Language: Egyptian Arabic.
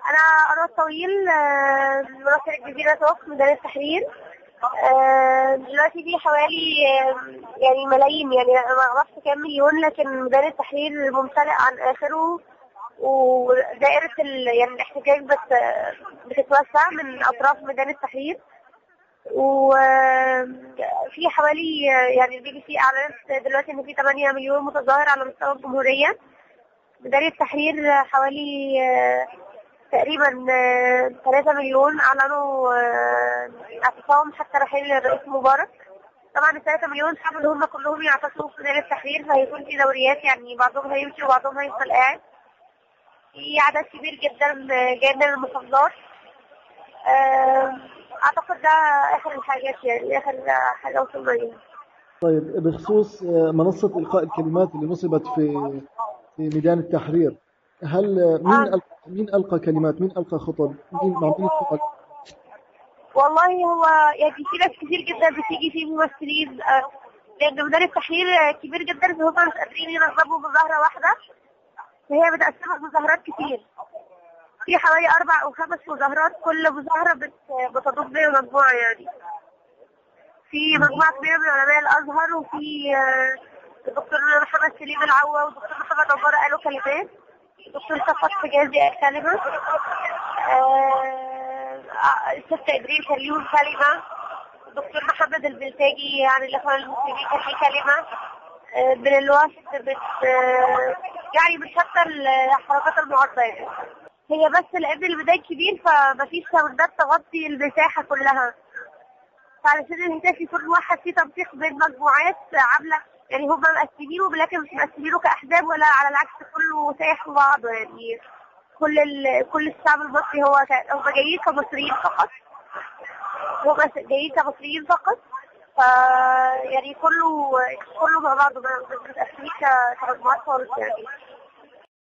انا انا طويل آه، مراسل الجزيره توك ميدان التحرير آه، دلوقتي في حوالي آه، يعني ملايين يعني انا ما اعرفش كام مليون لكن ميدان التحرير ممتلئ عن اخره ودائرة ال... يعني الاحتجاج بت... بتتوسع من أطراف ميدان التحرير وفي حوالي يعني البي بي سي أعلنت دلوقتي إن في 8 مليون متظاهر على مستوى الجمهورية ميدان التحرير حوالي آه، تقريبا آه، 3 مليون أعلنوا آه، اعتصام حتى رحيل الرئيس مبارك طبعا ال 3 مليون صعب ان هم كلهم يعتصموا في ميدان التحرير فهيكون في دوريات يعني بعضهم هيمشي وبعضهم هيفضل قاعد في عدد كبير جدا جاي من المحافظات آه، اعتقد ده اخر الحاجات يعني اخر حاجه وصلنا ليها طيب بخصوص آه، منصة إلقاء الكلمات اللي نصبت في في ميدان التحرير هل آه، مين آه. ألقى مين ألقى كلمات مين ألقى خطب مين مع مين اتفق والله هو يعني في ناس كتير جدا بتيجي فيه ممثلين آه، لان ميدان التحرير آه، كبير جدا فهم مش قادرين ينظموا مظاهره واحده فهي متقسمه مظاهرات كتير في حوالي اربع او خمس مظاهرات كل مظاهره بت- بتضم مجموعه يعني في مجموعه كبيره من علماء الازهر وفي آه، الدكتور محمد سليم العوا والدكتور محمد عمار قالوا كلمات الدكتور صفت حجازي قال كلمه آه، الست ادريس كان ليهم كلمه الدكتور محمد البلتاجي عن الاخوان المسلمين كان ليه كلمه آه، من الوفد بت آه، يعني بتشتى الحركات المعارضه يعني هي بس لان البداية كبير فمفيش ساوندات تغطي المساحة كلها فعلشان الهتاف يكون واحد فيه تنسيق بين مجموعات عاملة يعني هم مقسمينه لكن مش مقسمينه كأحزاب ولا على العكس كله سايح في بعضه يعني كل ال... كل الشعب المصري هو ك... هم جايين كمصريين فقط هم جايين كمصريين فقط ف يعني كله كله مع بعضه ما مش متقسمين ك- كمجموعات خالص يعني